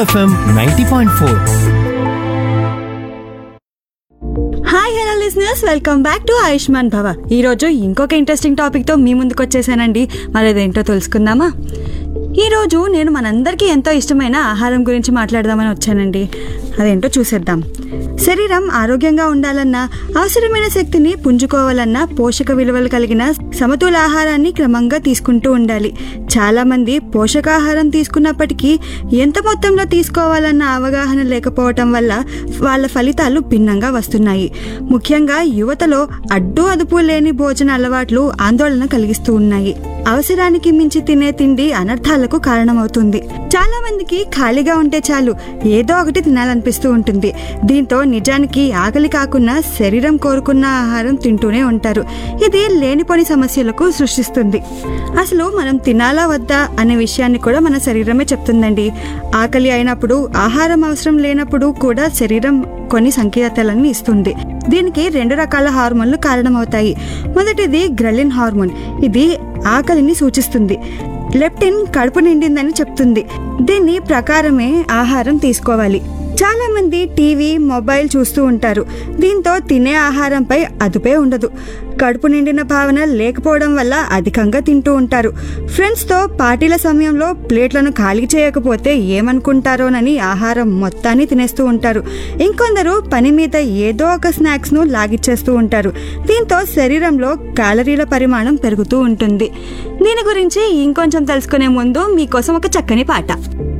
FM ninety point four hi hello listeners welcome back to Ayushman Bhava ఈ రోజు ఇంకొక interesting topic తో మీ ముందుకు వచ్చేసానండి మరి అదేంటో తెలుసుకుందామా ఈ రోజు నేను మనందరికీ ఎంతో ఇష్టమైన ఆహారం గురించి మాట్లాడదామని వచ్చానండి అదేంటో చూసేద్దాం శరీరం ఆరోగ్యంగా ఉండాలన్నా అవసరమైన శక్తిని పుంజుకోవాలన్నా పోషక విలువలు కలిగిన సమతుల ఆహారాన్ని క్రమంగా తీసుకుంటూ ఉండాలి చాలా మంది పోషకాహారం తీసుకున్నప్పటికీ ఎంత మొత్తంలో తీసుకోవాలన్న అవగాహన లేకపోవటం వల్ల వాళ్ళ ఫలితాలు భిన్నంగా వస్తున్నాయి ముఖ్యంగా యువతలో అడ్డు అదుపు లేని భోజన అలవాట్లు ఆందోళన కలిగిస్తూ ఉన్నాయి అవసరానికి మించి తినే తిండి అనర్థాలకు కారణమవుతుంది చాలా మందికి ఖాళీగా ఉంటే చాలు ఏదో ఒకటి తినాలనిపిస్తూ ఉంటుంది దీంతో నిజానికి ఆకలి కాకుండా శరీరం కోరుకున్న ఆహారం తింటూనే ఉంటారు ఇది లేనిపోని సమస్యలకు సృష్టిస్తుంది అసలు మనం తినాలా వద్దా అనే విషయాన్ని కూడా మన శరీరమే చెప్తుందండి ఆకలి అయినప్పుడు ఆహారం అవసరం లేనప్పుడు కూడా శరీరం కొన్ని సంకేతాలను ఇస్తుంది దీనికి రెండు రకాల హార్మోన్లు కారణమవుతాయి మొదటిది గ్రెలిన్ హార్మోన్ ఇది ఆకలిని సూచిస్తుంది లెప్టిన్ కడుపు నిండిందని చెప్తుంది దీని ప్రకారమే ఆహారం తీసుకోవాలి చాలా మంది టీవీ మొబైల్ చూస్తూ ఉంటారు దీంతో తినే ఆహారంపై అదుపే ఉండదు కడుపు నిండిన భావన లేకపోవడం వల్ల అధికంగా తింటూ ఉంటారు ఫ్రెండ్స్తో పార్టీల సమయంలో ప్లేట్లను ఖాళీ చేయకపోతే ఏమనుకుంటారోనని ఆహారం మొత్తాన్ని తినేస్తూ ఉంటారు ఇంకొందరు పని మీద ఏదో ఒక స్నాక్స్ను లాగిచ్చేస్తూ ఉంటారు దీంతో శరీరంలో క్యాలరీల పరిమాణం పెరుగుతూ ఉంటుంది దీని గురించి ఇంకొంచెం తెలుసుకునే ముందు మీకోసం ఒక చక్కని పాట